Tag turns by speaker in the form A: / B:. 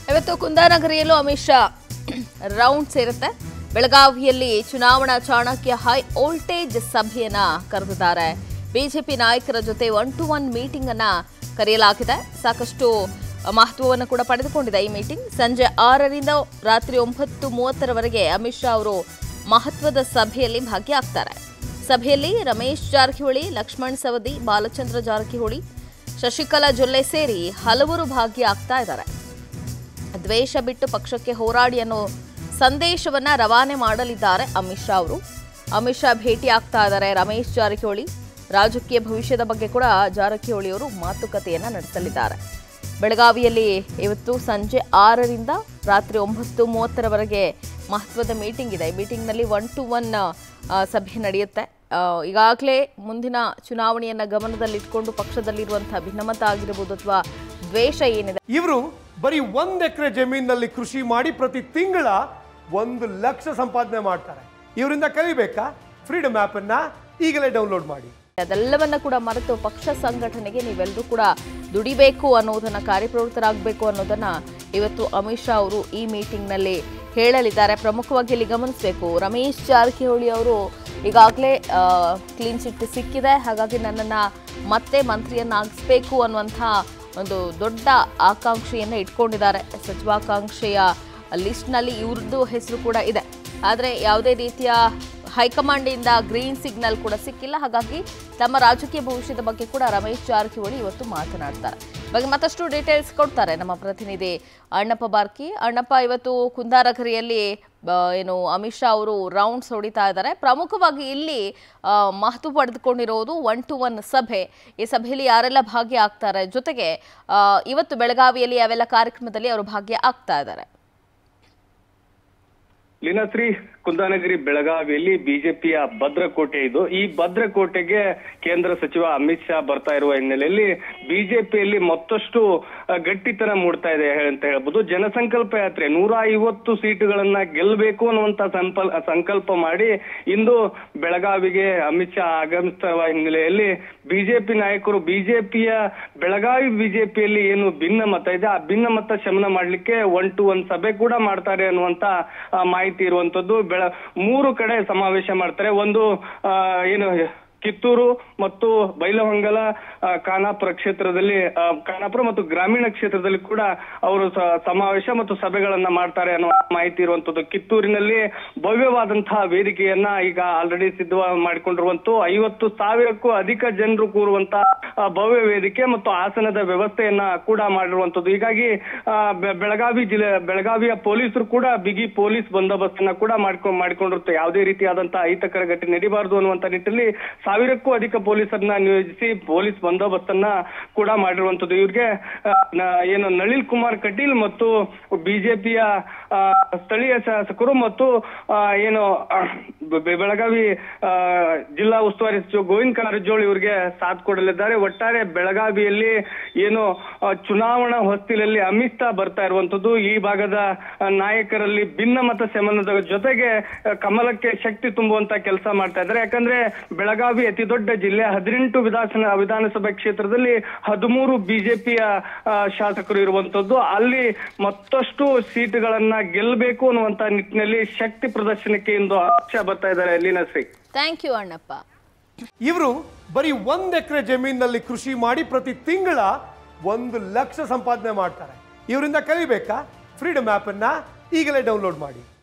A: ಇವತ್ತು ಕುಂದಾನಗರಿಯಲ್ಲೂ ಅಮಿತ್ ಶಾ ರೌಂಡ್ ಸೇರುತ್ತೆ ಬೆಳಗಾವಿಯಲ್ಲಿ ಚುನಾವಣಾ ಚಾಣಕ್ಯ ಹೈ ವೋಲ್ಟೇಜ್ ಸಭೆಯನ್ನ ಕರೆದಿದ್ದಾರೆ ಬಿಜೆಪಿ ನಾಯಕರ ಜೊತೆ ಒನ್ ಟು ಒನ್ ಮೀಟಿಂಗ್ ಅನ್ನ ಕರೆಯಲಾಗಿದೆ ಸಾಕಷ್ಟು ಮಹತ್ವವನ್ನು ಕೂಡ ಪಡೆದುಕೊಂಡಿದೆ ಈ ಮೀಟಿಂಗ್ ಸಂಜೆ ಆರರಿಂದ ರಾತ್ರಿ ಒಂಬತ್ತು ಮೂವತ್ತರವರೆಗೆ ಅಮಿತ್ ಶಾ ಅವರು ಮಹತ್ವದ ಸಭೆಯಲ್ಲಿ ಭಾಗಿಯಾಗ್ತಾರೆ ಸಭೆಯಲ್ಲಿ ರಮೇಶ್ ಜಾರಕಿಹೊಳಿ ಲಕ್ಷ್ಮಣ್ ಸವದಿ ಬಾಲಚಂದ್ರ ಜಾರಕಿಹೊಳಿ ಶಶಿಕಲಾ ಜೊಲ್ಲೆ ಸೇರಿ ಹಲವರು ಭಾಗಿಯಾಗ್ತಾ ಇದ್ದಾರೆ ದ್ವೇಷ ಬಿಟ್ಟು ಪಕ್ಷಕ್ಕೆ ಹೋರಾಡಿ ಅನ್ನೋ ಸಂದೇಶವನ್ನ ರವಾನೆ ಮಾಡಲಿದ್ದಾರೆ ಅಮಿತ್ ಶಾ ಅವರು ಅಮಿತ್ ಶಾ ಭೇಟಿ ಆಗ್ತಾ ಇದ್ದಾರೆ ರಮೇಶ್ ಜಾರಕಿಹೊಳಿ ರಾಜಕೀಯ ಭವಿಷ್ಯದ ಬಗ್ಗೆ ಕೂಡ ಜಾರಕಿಹೊಳಿ ಅವರು ಮಾತುಕತೆಯನ್ನ ನಡೆಸಲಿದ್ದಾರೆ ಬೆಳಗಾವಿಯಲ್ಲಿ ಇವತ್ತು ಸಂಜೆ ಆರರಿಂದ ರಾತ್ರಿ ಒಂಬತ್ತು ಮೂವತ್ತರವರೆಗೆ ಮಹತ್ವದ ಮೀಟಿಂಗ್ ಇದೆ ಈ ಮೀಟಿಂಗ್ನಲ್ಲಿ ಒನ್ ಟು ಒನ್ ಸಭೆ ನಡೆಯುತ್ತೆ ಈಗಾಗಲೇ ಮುಂದಿನ ಚುನಾವಣೆಯನ್ನ ಗಮನದಲ್ಲಿಟ್ಕೊಂಡು ಪಕ್ಷದಲ್ಲಿರುವಂತಹ ಭಿನ್ನಮತ ಆಗಿರ್ಬೋದು ಅಥವಾ ದ್ವೇಷ ಏನಿದೆ
B: ಇವರು ಬರೀ ಒಂದ್ ಎಕರೆ ಜಮೀನಿನಲ್ಲಿ ಕೃಷಿ ಮಾಡಿ ಪ್ರತಿ ತಿಂಗಳ ಒಂದು ಲಕ್ಷ ಸಂಪಾದನೆ ಮಾಡ್ತಾರೆ ಇವರಿಂದ ಕಲಿಬೇಕಾ ಫ್ರೀಡಮ್ ಆಪ್ ಅನ್ನ ಈಗಲೇ ಡೌನ್ಲೋಡ್ ಮಾಡಿ
A: ಅದೆಲ್ಲವನ್ನ ಕೂಡ ಮರೆತು ಪಕ್ಷ ಸಂಘಟನೆಗೆ ನೀವೆಲ್ಲರೂ ಕೂಡ ದುಡಿಬೇಕು ಅನ್ನೋದನ್ನ ಕಾರ್ಯಪ್ರವೃತ್ತರಾಗಬೇಕು ಅನ್ನೋದನ್ನ ಇವತ್ತು ಅಮಿತ್ ಶಾ ಅವರು ಈ ಮೀಟಿಂಗ್ನಲ್ಲಿ ಹೇಳಲಿದ್ದಾರೆ ಪ್ರಮುಖವಾಗಿ ಇಲ್ಲಿ ಗಮನಿಸಬೇಕು ರಮೇಶ್ ಜಾರಕಿಹೊಳಿ ಅವರು ಈಗಾಗಲೇ ಕ್ಲೀನ್ ಚಿಟ್ ಸಿಕ್ಕಿದೆ ಹಾಗಾಗಿ ನನ್ನನ್ನು ಮತ್ತೆ ಮಂತ್ರಿಯನ್ನಾಗಿಸ್ಬೇಕು ಅನ್ನುವಂಥ ಒಂದು ದೊಡ್ಡ ಆಕಾಂಕ್ಷೆಯನ್ನು ಇಟ್ಕೊಂಡಿದ್ದಾರೆ ಸಚಿವಾಕಾಂಕ್ಷೆಯ ಲಿಸ್ಟ್ನಲ್ಲಿ ಇವ್ರದ್ದು ಹೆಸರು ಕೂಡ ಇದೆ ಆದರೆ ಯಾವುದೇ ರೀತಿಯ ಹೈಕಮಾಂಡಿಂದ ಗ್ರೀನ್ ಸಿಗ್ನಲ್ ಕೂಡ ಸಿಕ್ಕಿಲ್ಲ ಹಾಗಾಗಿ ತಮ್ಮ ರಾಜಕೀಯ ಭವಿಷ್ಯದ ಬಗ್ಗೆ ಕೂಡ ರಮೇಶ್ ಜಾರಕಿಹೊಳಿ ಇವತ್ತು ಮಾತನಾಡ್ತಾರೆ ಬಗ್ಗೆ ಮತ್ತಷ್ಟು ಡೀಟೇಲ್ಸ್ ಕೊಡ್ತಾರೆ ನಮ್ಮ ಪ್ರತಿನಿಧಿ ಅಣ್ಣಪ್ಪ ಬಾರ್ಕಿ ಅಣ್ಣಪ್ಪ ಇವತ್ತು ಕುಂದಾರಗರಿಯಲ್ಲಿ ಬ- ಏನು ಅಮಿತ್ ಶಾ ಅವರು ರೌಂಡ್ಸ್ ಹೊಡಿತಾ ಇದ್ದಾರೆ ಪ್ರಮುಖವಾಗಿ ಇಲ್ಲಿ ಆ, ಮಹತ್ವ ಪಡೆದುಕೊಂಡಿರೋದು ಒನ್ ಟು ಒನ್ ಸಭೆ ಈ ಸಭೆಯಲ್ಲಿ ಯಾರೆಲ್ಲ ಭಾಗಿಯಾಗ್ತಾರೆ ಜೊತೆಗೆ ಆ, ಇವತ್ತು ಬೆಳಗಾವಿಯಲ್ಲಿ ಯಾವೆಲ್ಲ ಕಾರ್ಯಕ್ರಮದಲ್ಲಿ ಅವರು ಭಾಗ್ಯ ಆಗ್ತಾ ಇದ್ದಾರೆ
C: ಲೀನಾಶ್ರೀ ಕುಂದಾನಗರಿ ಬೆಳಗಾವಿಯಲ್ಲಿ ಬಿಜೆಪಿಯ ಭದ್ರಕೋಟೆ ಇದು ಈ ಭದ್ರಕೋಟೆಗೆ ಕೇಂದ್ರ ಸಚಿವ ಅಮಿತ್ ಶಾ ಬರ್ತಾ ಇರುವ ಹಿನ್ನೆಲೆಯಲ್ಲಿ ಬಿಜೆಪಿಯಲ್ಲಿ ಮತ್ತಷ್ಟು ಆ, ಗಟ್ಟಿತನ ಮೂಡ್ತಾ ಇದೆ ಹೇ- ಅಂತ ಹೇಳ್ಬೋದು ಜನಸಂಕಲ್ಪ ಯಾತ್ರೆ ನೂರ ಐವತ್ತು ಸೀಟುಗಳನ್ನ ಗೆಲ್ಲಬೇಕು ಅನ್ನುವಂತ ಸಂಪಲ್ ಸಂಕಲ್ಪ ಮಾಡಿ ಇಂದು ಬೆಳಗಾವಿಗೆ ಅಮಿತ್ ಶಾ ಆಗಮಿಸ್ತಾ ಇರುವ ಹಿನ್ನೆಲೆಯಲ್ಲಿ ಬಿಜೆಪಿ ನಾಯಕರು ಬಿಜೆಪಿಯ ಬೆಳಗಾವಿ ಬಿಜೆಪಿಯಲ್ಲಿ ಏನು ಭಿನ್ನ ಮತ ಇದೆ ಆ ಭಿನ್ನ ಮತ ಶಮನ ಮಾಡ್ಲಿಕ್ಕೆ ಒನ್ ಟು ಒನ್ ಸಭೆ ಕೂಡ ಮಾಡ್ತಾರೆ ಅನ್ನುವಂತ ಆ, ಮಾಹಿತಿ ಇರುವಂತದ್ದು ಬೆಳ ಮೂರು ಕಡೆ ಸಮಾವೇಶ ಮಾಡ್ತಾರೆ ಒಂದು ಆ, ಏನು ಕಿತ್ತೂರು ಮತ್ತು ಬೈಲಹೊಂಗಲ ಆ, ಖಾನಾಪುರ ಕ್ಷೇತ್ರದಲ್ಲಿ ಆ, ಖಾನಾಪುರ ಮತ್ತು ಗ್ರಾಮೀಣ ಕ್ಷೇತ್ರದಲ್ಲಿ ಕೂಡ ಅವರು ಸ- ಸಮಾವೇಶ ಮತ್ತು ಸಭೆಗಳನ್ನ ಮಾಡ್ತಾರೆ ಅನ್ನೋ ಮಾಹಿತಿ ಇರುವಂತದ್ದು ಕಿತ್ತೂರಿನಲ್ಲಿ ಭವ್ಯವಾದಂತಹ ವೇದಿಕೆಯನ್ನ ಈಗ ಆಲ್ರೆಡಿ ಸಿದ್ಧ ಮಾಡಿಕೊಂಡಿರುವಂತ ಐವತ್ತು ಸಾವಿರಕ್ಕೂ ಅಧಿಕ ಜನರು ಕೂರುವಂತ ಆ, ಭವ್ಯ ವೇದಿಕೆ ಮತ್ತು ಆಸನದ ವ್ಯವಸ್ಥೆಯನ್ನ ಕೂಡ ಮಾಡಿರುವಂತದ್ದು ಹೀಗಾಗಿ ಆ, ಬೆ- ಬೆಳಗಾವಿ ಜಿಲ್ಲೆ ಬೆಳಗಾವಿಯ ಪೊಲೀಸರು ಕೂಡ ಬಿಗಿ ಪೊಲೀಸ್ ಬಂದೋಬಸ್ತ್ ಅನ್ನ ಕೂಡ ಮಾಡ್ಕೊಂಡ್ ಮಾಡಿಕೊಂಡಿರುತ್ತೆ ಯಾವುದೇ ರೀತಿಯಾದಂತಹ ಅಹಿತಕರ ಘಟನೆ ನಡೀಬಾರದು ಅನ್ನುವಂತ ನಿಟ್ಟಿನಲ್ಲಿ ಸಾವಿರಕ್ಕೂ ಅಧಿಕ ಪೊಲೀಸರನ್ನ ನಿಯೋಜಿಸಿ ಪೊಲೀಸ್ ಬಂದೋಬಸ್ತ್ ಅನ್ನ ಕೂಡ ಮಾಡಿರುವಂತದ್ದು ಇವ್ರಿಗೆ ಆ, ನ- ಏನು ನಳಿನ್ ಕುಮಾರ್ ಕಟೀಲ್ ಮತ್ತು ಬಿಜೆಪಿಯ ಸ್ಥಳೀಯ ಶಾಸಕರು ಮತ್ತು ಆ, ಏನು ಆ, ಬೆ- ಬೆಳಗಾವಿ ಆ, ಜಿಲ್ಲಾ ಉಸ್ತುವಾರಿ ಸಚಿವ ಗೋವಿಂದ ಕಾರಜೋಳ ಇವರಿಗೆ ಸಾಥ್ ಕೊಡಲಿದ್ದಾರೆ ಒಟ್ಟಾರೆ ಬೆಳಗಾವಿಯಲ್ಲಿ ಏನು ಆ, ಚುನಾವಣಾ ಹೊಸ್ತಿಲಲ್ಲಿ ಅಮಿತ್ ಶಾ ಬರ್ತಾ ಇರುವಂತದ್ದು ಈ ಭಾಗದ ಆ, ನಾಯಕರಲ್ಲಿ ಭಿನ್ನ ಮತ ಶಮನದ ಜೊತೆಗೆ ಆ, ಕಮಲಕ್ಕೆ ಶಕ್ತಿ ತುಂಬುವಂತ ಕೆಲಸ ಮಾಡ್ತಾ ಇದ್ದಾರೆ ಯಾಕಂದ್ರೆ ಬೆಳಗಾವಿ ಅತಿ ದೊಡ್ಡ ಜಿಲ್ಲೆ ಹದಿನೆಂಟು ವಿಧಾನ ವಿಧಾನಸಭೆ ಕ್ಷೇತ್ರದಲ್ಲಿ ಹದಿಮೂರು ಬಿಜೆಪಿಯ ಶಾಸಕರು ಇರುವಂತದ್ದು ಅಲ್ಲಿ ಮತ್ತಷ್ಟು ಸೀಟುಗಳನ್ನ ಗೆಲ್ಲಬೇಕು ಅನ್ನುವಂತ ನಿಟ್ಟಿನಲ್ಲಿ ಶಕ್ತಿ ಪ್ರದರ್ಶನಕ್ಕೆ ಇಂದು ಅಮಿತ್ ಶಾ ಬರ್ತಾ ಇದ್ದಾರೆ ಲೀನಾಶ್ರೀ
A: ಥ್ಯಾಂಕ್ ಯು ಅಣ್ಣಪ್ಪ
B: ಇವರು ಬರೀ ಒಂದ್ ಎಕರೆ ಜಮೀನಿನಲ್ಲಿ ಕೃಷಿ ಮಾಡಿ ಪ್ರತಿ ತಿಂಗಳ ಒಂದು ಲಕ್ಷ ಸಂಪಾದನೆ ಮಾಡ್ತಾರೆ ಇವರಿಂದ ಕಲಿಬೇಕಾ ಫ್ರೀಡಮ್ ಆಪ್ ಅನ್ನ ಈಗಲೇ ಡೌನ್ಲೋಡ್ ಮಾಡಿ